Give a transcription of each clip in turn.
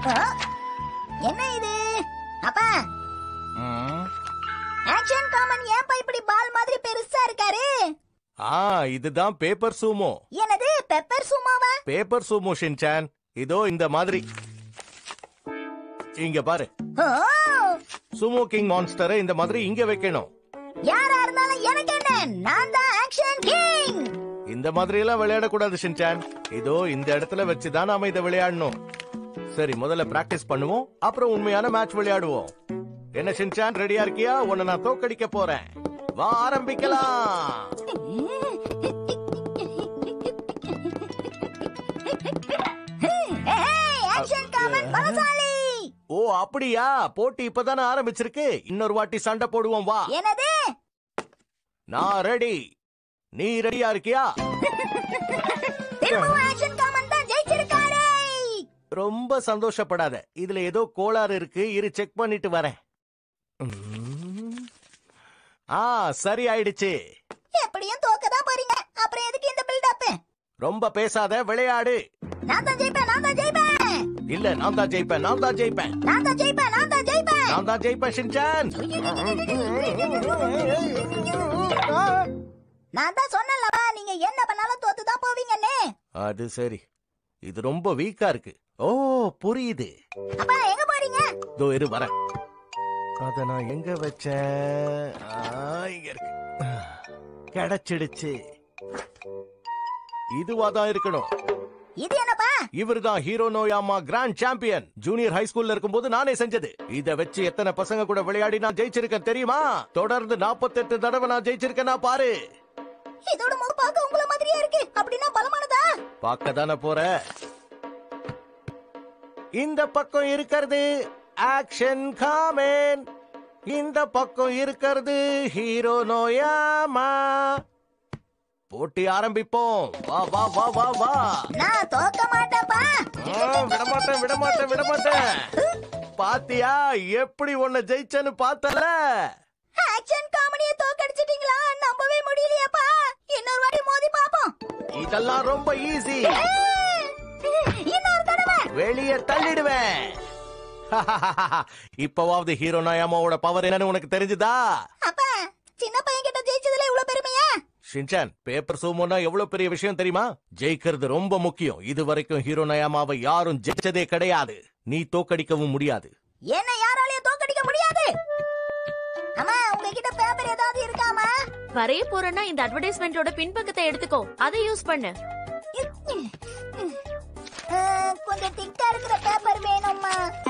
ஆ? என்ன இது அப்பா ம். ஆக்ஷன் காமன் ஏன்பா இப்படி பால் மாதிரி பெருசா இருக்காரு ஆ இதுதான் பேப்பர் சூமோ என்னது பெப்பர் சும்மாவா பேப்பர் சூமோ ஷின்சான் இதோ இந்த மாதிரி இங்க பாரு ஓ சுமோ கிங் மான்ஸ்டரை இந்த மாதிரி இங்க வைக்கணும் யாரா இருந்தாலும் எனக்கு என்ன நான் தான் ஆக்ஷன் கிங் இந்த மாதிரி எல்லாம் விளையாடக்கூடாது ஷின்சான் இதோ இந்த இடத்துல வச்சுதான் நாம இதை விளையாடணும் சரி முதல்ல பிராக்டிஸ் பண்ணுவோம் அப்புறம் உண்மையான மேட்ச் விளையாடுவோம் என்ன ஷின்சான் ரெடியா இருக்கியா உன்னை நான் தோக்கடிக்க போறேன் வா ஆரம்பிக்கலாம் ஆக்ஷன் காமன் பலசாலி ஓ அப்படியா போட்டி இப்பதானே ஆரம்பிச்சிருக்கு இன்னொரு வாட்டி சண்டை போடுவோம் வா என்னது நான் ரெடி நீ ரெடியா இருக்கியா திரும்பவும் ஆக்ஷன் காமன் தான் ஜெயிச்சிருக்காரு ரொம்ப சந்தோஷப்படாத இதுல ஏதோ கோளாறு இருக்கு இரு செக் பண்ணிட்டு வரேன் ம். ஆ சரி ஆயிடுச்சு எப்படியும் தோக்கதான் போறீங்க அப்புறம் எதுக்கு இந்த பில்டப் ரொம்ப பேசாத விளையாடு நான் தான் ஜெயிப்பேன் நான் தான் ஜெயிப்பேன் இல்ல நான் தான் ஜெயிப்பேன் நான் தான் ஜெயிப்பேன் நான் தான் ஜெயிப்பேன் நான் தான் ஜெயிப்பேன் நான் தான் ஜெயிப்பேன் ஷின்சான் நான் தான் சொன்னேன்லவா நீங்க என்ன பண்ணாலும் தோத்து தான் போவீங்கன்னு அது சரி இது ரொம்ப வீக்கா இருக்கு ஓ புரியுது அப்பா எங்க போறீங்க இதோ இரு வரேன் அத நான் எங்க வச்சேன் ஆ, இங்க இருக்கு கிடைச்சிடுச்சு இதுவா தான் இருக்கணும் இது என்னப்பா இவர்தான் ஹீரோ நோயாமா கிராண்ட் சாம்பியன் ஜூனியர் ஹை ஸ்கூல்ல இருக்கும்போது நானே செஞ்சது இத வச்சு எத்தனை பசங்க கூட விளையாடி நான் ஜெயிச்சிருக்கேன் தெரியுமா தொடர்ந்து 48 தடவை நான் ஜெயிச்சிருக்கேன் நான் பாரு இதோட முக பார்க்க உங்கள மாதிரியே இருக்கு அப்படின்னா பலமானதா பார்க்க தானே போற இந்த பக்கம் இருக்கிறது ஆக்ஷன் காமன் இந்த பக்கம் இருக்கிறது ஹீரோ நோயாமா போட்டி ஆரம்பிப்போம் வா வா வா வா வா நான் தோக்க மாட்டேன்ப்பா ஆ, விடமாட்டேன் விடமாட்டேன் விடமாட்டேன் பாத்தியா எப்படி உன்னை ஜெயிச்சேன்னு பார்த்தல ஆக்ஷன் காமெடியை தோக்கடிச்சிட்டீங்களா நம்பவே முடியலையாப்பா இன்னொரு வாட்டி மோதி பாப்போம் இதெல்லாம் ரொம்ப ஈஸி இன்னொரு தடவை வெளியே தள்ளிடுவேன் இப்பவாவது ஹீரோ நயாமாவோட பவர் என்னன்னு உனக்கு தெரிஞ்சுதா அப்பா சின்ன பையன் கிட்ட ஜெயிச்சதுல இவ்வளவு பெருமையா ஷின்சான் பேப்பர் சூமோனா எவ்வளவு பெரிய விஷயம் தெரியுமா ஜெயிக்கிறது ரொம்ப முக்கியம் இது வரைக்கும் ஹீரோ நயாமாவை யாரும் ஜெயிச்சதே கிடையாது நீ தோக்கடிக்கவும் முடியாது என்ன யாராலையும் தோக்கடிக்க முடியாது அம்மா உங்ககிட்ட பேப்பர் ஏதாவது இருக்காமா வரைய போறேன்னா இந்த அட்வர்டைஸ்மெண்டோட பின்பக்கத்தை எடுத்துக்கோ அதை யூஸ் பண்ணு அஹ், கொஞ்சம் திக்கா இருக்கிற பேப்பர் வேணும்மா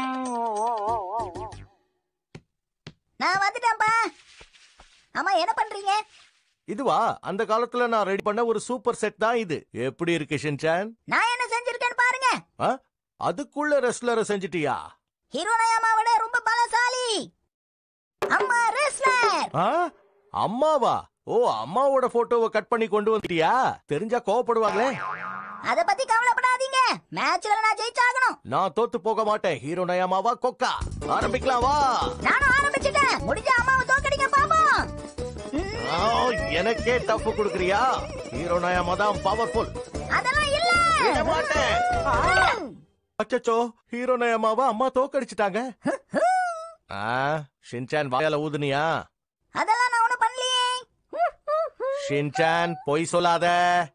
நான் வந்துட்டேன்ப்பா அம்மா என்ன பண்றீங்க இதுவா அந்த காலத்துல நான் ரெடி பண்ண ஒரு சூப்பர் செட் தான் இது எப்படி இருக்கு ஷின்சான் நான் என்ன செஞ்சிருக்கேன்னு பாருங்க ஆ? அதுக்குள்ள ரெஸ்லரை செஞ்சிட்டியா ஹீரோனயம்மாவோட ரொம்ப பலசாலி அம்மா ரெஸ்லர் ஆ? அம்மாவா ஓ அம்மாவோட போட்டோவை கட் பண்ணி கொண்டு வந்துட்டியா தெரிஞ்சா கோவப்படுவாங்களே அத பத்தி கவலைப்படாதீங்க மேட்ச்ல நான் ஜெயிச்சாகணும் நான் தோத்து போக மாட்டேன் ஹீரோ நயமாவா கொக்கா ஆரம்பிக்கலாம் வா நானும் ஆரம்பிச்சிட்டேன் முடிஞ்ச அம்மாவை தோக்கடிக்க பாப்போம் ம், ஆ, எனக்கே டஃப் குடுக்குறியா ஹீரோ நயமா தான் பவர்ஃபுல் அதெல்லாம் இல்ல விட மாட்டேன் அச்சச்சோ ஹீரோ நயமாவா அம்மா தோக்கடிச்சிட்டாங்க ஆ ஷின்சான் வாயால ஊதுனியா அதெல்லாம் நான் ஒண்ணும் பண்ணலையே ஷின்சான் பொய் சொல்லாத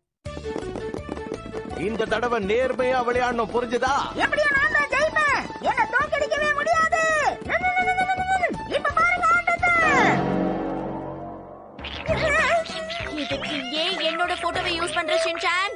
இந்த தடவை நேர்மையா விளையாடணும் புரிஞ்சுதா எப்படியோ நான் தான் ஜெயிப்பேன் என்ன தோக்கடிக்கவே முடியாது இப்ப பாருங்க ஆட்டத்தை இதுக்கு ஏன் என்னோட போட்டோவை யூஸ் பண்ற ஷின்சான்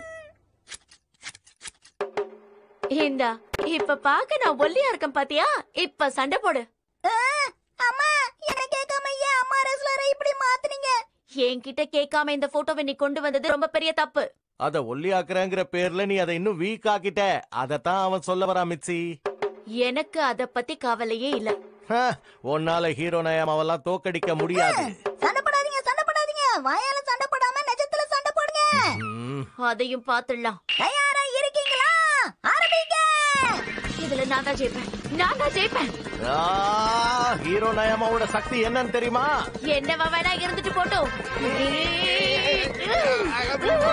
இந்தா இப்ப பாக்க நான் ஒல்லியா இருக்கேன் பாத்தியா இப்ப சண்டை போடு அஹ், அம்மா என்ன கேட்காம ஏன் அம்மா ரெஸ்லரை இப்படி மாத்துனீங்க என்கிட்ட கேட்காம இந்த போட்டோவை நீ கொண்டு வந்தது ரொம்ப பெரிய தப்பு அத ஒல்லியாக்குறேங்கிற பேர்ல நீ அதை இன்னும் வீக் ஆக்கிட்ட அதத்தான் அவன் சொல்ல வரா மிச்சி எனக்கு அத பத்தி கவலையே இல்ல ஹ, உன்னால ஹீரோ நயமாவெல்லாம் தோக்கடிக்க முடியாது சண்டை போடாதீங்க சண்டை போடாதீங்க வாயால சண்டை போடாம நிஜத்துல சண்டை போடுங்க ம், அதையும் பாத்துடலாம் தயாரா இருக்கீங்களா ஆரம்பிங்க இதுல நான் தான் ஜெயிப்பேன் நான் தான் ஜெயிப்பேன் ஆ, ஹீரோ நயமாவோட சக்தி என்னன்னு தெரியுமா என்னவா வேணா இருந்துட்டு போட்டோம்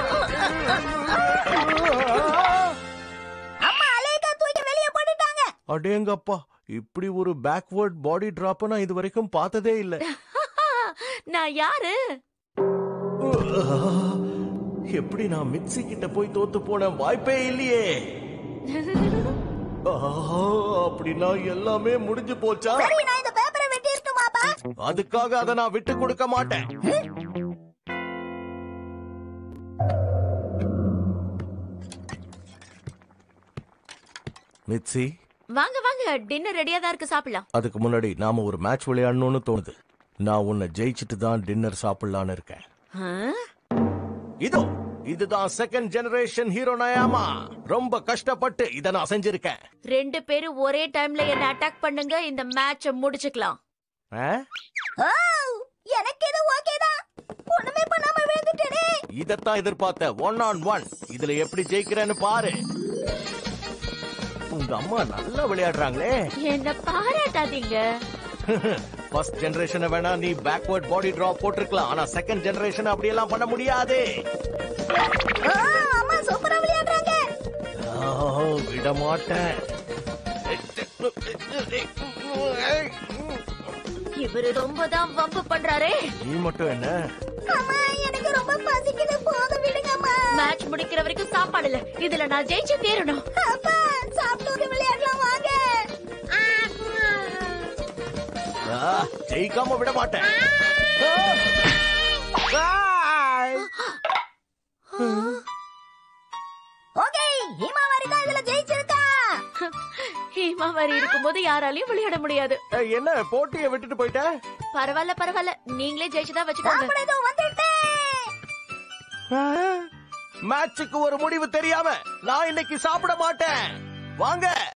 அம்மா அலேக்கா தூக்கி வெளிய போட்டுட்டாங்க அடேங்கப்பா இப்படி ஒரு பேக்வர்ட் பாடி டிராப் நான் இது வரைக்கும் பார்த்ததே இல்ல நான் யாரு எப்படி நான் மிக்ஸி கிட்ட போய் தோத்து போன வாய்ப்பே இல்லையே ஆ, அப்படின்னா எல்லாமே முடிஞ்சு போச்சா சரி நான் இந்த பேப்பரை வெட்டி இருக்குமாப்பா அதுக்காக அதை நான் விட்டு கொடுக்க மாட்டேன் மிட்சி வாங்க வாங்க டின்னர் ரெடியா தான் இருக்கு சாப்பிடலாம் அதுக்கு முன்னாடி நாம ஒரு மேட்ச் விளையாடணும்னு தோணுது நான் உன்னை ஜெயிச்சிட்டு தான் டின்னர் சாப்பிடலான்னு இருக்கேன் ஆ? இதோ இதுதான் செகண்ட் ஜெனரேஷன் ஹீரோ நயாமா ரொம்ப கஷ்டப்பட்டு இதை நான் செஞ்சிருக்கேன் ரெண்டு பேரும் ஒரே டைம்ல என்ன அட்டாக் பண்ணுங்க இந்த மேட்ச முடிச்சுக்கலாம் ஆ? ஓ எனக்கு இது ஓகே தான் ஒண்ணுமே பண்ணாம விழுந்துட்டேனே இதத்தான் எதிர்பார்த்த ஒன் ஆன் ஒன் இதுல எப்படி ஜெயிக்கிறேன்னு பாரு உங்க அம்மா நல்லா விளையாடுறாங்களே என்ன பாராட்டாதீங்க ஃபர்ஸ்ட் ஜெனரேஷனை வேணா நீ பேக்வர்ட் பாடி டிராப் போட்டிருக்கலாம் ஆனா செகண்ட் ஜெனரேஷன் அப்படியெல்லாம் பண்ண முடியாது ஓ அம்மா சூப்பரா விளையாடுறாங்க ஆ, விட மாட்டேன் இவரு ரொம்ப தான் வம்பு பண்றாரே நீ மட்டும் என்ன அம்மா எனக்கு ரொம்ப பசிக்குது போக விடுங்கம்மா மேட்ச் முடிக்கிற வரைக்கும் சாப்பாடு இல்ல இதுல நான் ஜெயிச்சு தீரணும் அப்பா சாப்பிட்டு விளையாடலாம் வாங்க ஆ, ஜெயிக்காம விட மாட்டேன் ஆ! ஆ! ஓகே ஹீமாவாரி தான் இதுல ஜெயிச்சிருக்கா ஹீமாவாரி இருக்கும்போது யாராலையும் விளையாட முடியாது ஏய், என்ன போட்டியை விட்டுட்டு போயிட்ட பரவாயில்ல பரவாயில்ல நீங்களே ஜெயிச்சுதான் வச்சுக்கோங்க சாப்பிட இதோ வந்துட்டேன் மேட்சுக்கு ஒரு முடிவு தெரியாம நான் இன்னைக்கு சாப்பிட மாட்டேன் வாங்க